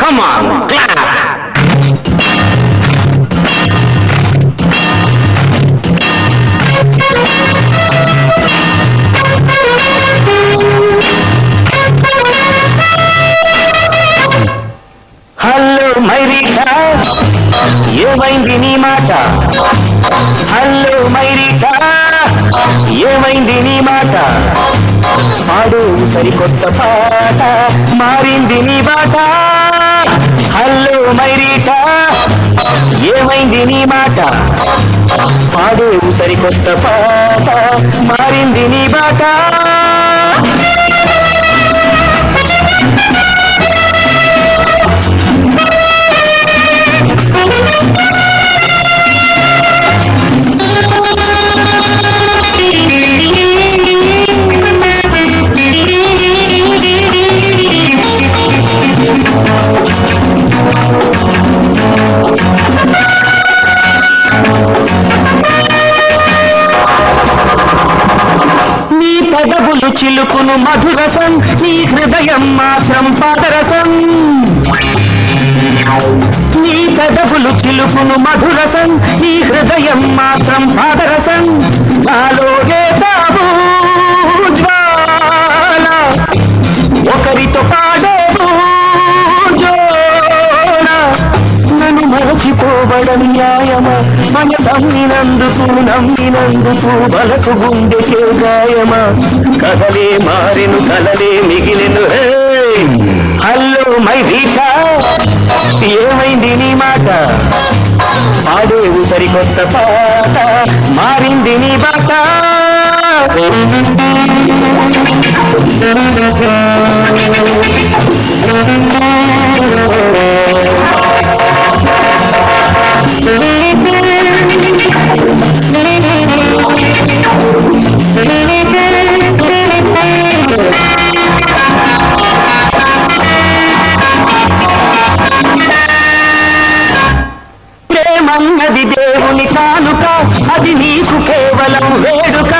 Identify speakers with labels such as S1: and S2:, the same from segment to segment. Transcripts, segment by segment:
S1: కమాన్ clap hello మైరీకా ఏమైంది నీ మాట హలో మైరీకా ఏమైంది నీ మాట పాడు సరికొత్త పాట మారింది నీ బాట హలో మైరీకా ఏమైంది నీ మాట పాడు సరికొత్త పాట మారింది నీ బాట నీ పెదవులు చిలుకును మధురసం నీ హృదయం మాత్రం పాదరసం నీ పెదవులు చిలుకును మధురసం నీ హృదయం మాత్రం పాదరసం నాలో రేతావు జ్వాల ఒకరితో పాడేవు జోడ నన్ను మరచిపోవడం న్యాయమా మన నమ్మినందుకు నమ్మినందుకు బలకు గుండెకే గాయమా కదలే మారెను కలలే మిగిలిను హే! హలో మై రీటా ఏమైంది నీ మాట పాడేవు సరికొత్త పాట మారింది నీ బాట ప్రేమన్నది దేవుని కానుక అది నీకు కేవలం వేడుక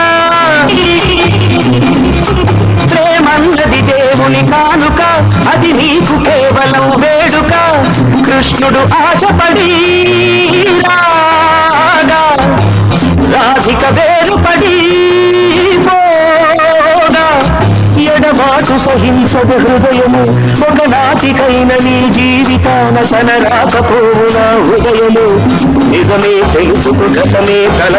S1: ప్రేమన్నది దేవుని కానుక అది నీకు కేవలం వేడుక కృష్ణుడు ఆశపడి రాగా రాధిక వేరుపడి పోగా ఎడబాటు సహింసదు హృదయము ఒకనాటికైన నీ జీవితాన సనరాకపోవునా హృదయము నిజమే తెలుసుకు గతమే తల